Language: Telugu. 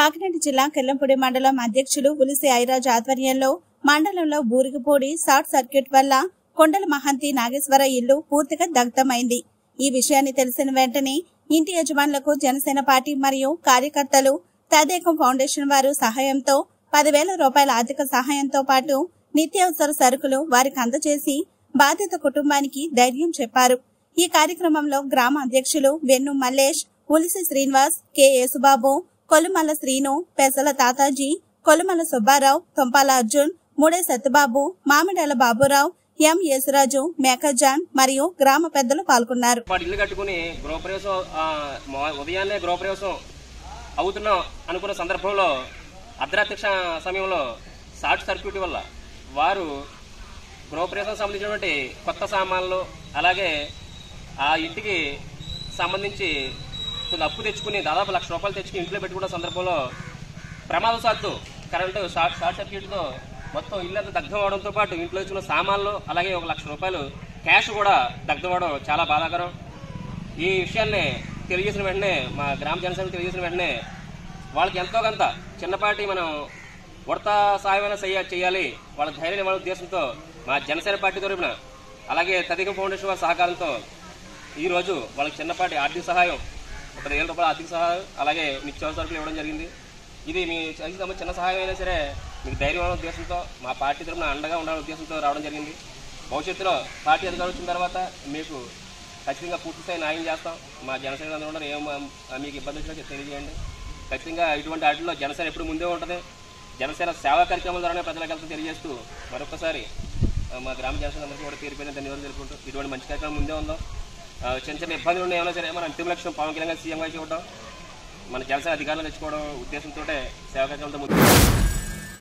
కాకినాడ జిల్లా కెల్లంపూడి మండలం అధ్యక్షులు ఉలిసి ఐరాజ్ ఆధ్వర్యంలో మండలంలో బూరిగిపూడి షార్ట్ సర్క్యూట్ వల్ల కొండల మహంతి నాగేశ్వర ఇల్లు పూర్తిగా దగ్ధమైంది ఈ విషయాన్ని తెలిసిన వెంటనే ఇంటి యజమానులకు జనసేన పార్టీ మరియు కార్యకర్తలు తదేకం ఫౌండేషన్ వారు సహాయంతో పదివేల రూపాయల ఆర్థిక సహాయంతో పాటు నిత్యావసర సరుకులు వారికి అందజేసి బాధిత కుటుంబానికి ధైర్యం చెప్పారు ఈ కార్యక్రమంలో గ్రామ అధ్యక్షులు వెన్ను మల్లేష్ ఉలిసి శ్రీనివాస్ కె యేసుబాబు కొలుమల శ్రీను పెసల తాతాజీ కొలుమల సుబ్బారావు తొంపాల అర్జున్ ముడే సత్యబాబు మామిడాల బాబురావు ఎం యేసురాజు మేకజాన్ మరియు గ్రామ పెద్దలు పాల్గొన్నారు వాడు ఇల్లు కట్టుకుని గృహప్రవేశం ఆ, మా- ఉదయాన్నే గృహప్రవేశం అవుతున్నాం అనుకున్న సందర్భంలో అర్ధరాత్రి క్ష- సమయంలో షార్ట్ సర్క్యూట్ వల్ల వారు గృహప్రవేశం సంబంధించినటువంటి కొత్త సామాన్లు అలాగే ఆ ఇంటికి సంబంధించి కొంత అప్పు తెచ్చుకుని దాదాపు లక్ష రూపాయలు తెచ్చుకుని ఇంట్లో పెట్టుకున్న సందర్భంలో ప్రమాదవశాత్తు కరెంటు షార్ట్ షార్ట్ సర్క్యూట్తో మొత్తం ఇల్లు అంతా దగ్ధం అవడంతో పాటు ఇంట్లో ఇచ్చిన సామాన్లు అలాగే ఒక లక్ష రూపాయలు క్యాష్ కూడా దగ్ధం అవడం చాలా బాధాకరం ఈ విషయాన్ని తెలియజేసిన వెంటనే మా గ్రామ జనసేన తెలియజేసిన వెంటనే వాళ్ళకి ఎంతో కొంత చిన్నపాటి మనం ఉడత సాయమైనా చెయ్య చేయాలి వాళ్ళ ధైర్యం ఇవ్వాలనే ఉద్దేశంతో మా జనసేన పార్టీ తరపున అలాగే తదిగం ఫౌండేషన్ వారి సహకారంతో ఈరోజు వాళ్ళకి చిన్నపాటి ఆర్థిక సహాయం ఒక పదివేల రూపాయల ఆర్థిక సహాయం అలాగే నిత్యావసర సరుకులు ఇవ్వడం జరిగింది ఇది మీ చేసిన సంబంధించిన చిన్న సహాయం అయినా సరే మీకు ధైర్యం అనే ఉద్దేశంతో మా పార్టీ తరపున అండగా ఉండాలనే ఉద్దేశంతో రావడం జరిగింది భవిష్యత్తులో పార్టీ అధికారం వచ్చిన తర్వాత మీకు ఖచ్చితంగా పూర్తి స్థాయి న్యాయం చేస్తాం మా జనసేన అందరూ ఉన్నారు ఏం ఆ, మీకు ఇబ్బంది వచ్చినా చెప్ తెలియజేయండి ఖచ్చితంగా ఇటువంటి వాటిలో జనసేన ఎప్పుడు ముందే ఉంటుంది జనసేన సేవా కార్యక్రమాల ద్వారానే ప్రజలకు వెళ్తూ తెలియజేస్తూ మరొకసారి ఆ, మా గ్రామ జనసేన అందరికీ కూడా పేరు పైన ధన్యవాదాలు తెలుపుకుంటూ ఇటువంటి మంచి కార్యక్రమం ముందే ఉందాం ఆ, చిన్న చిన్న ఇబ్బందులు ఉన్నాయి ఏమైనా సరే మన అంతిమ లక్ష్యం పవన్ కళ్యాణ్ గారు సీఎంగా చూడడం మన జనసేన అధికారులు తెచ్చుకోవడం ఉద్దేశంతో సేవా కార్యక్రమంతో ముందు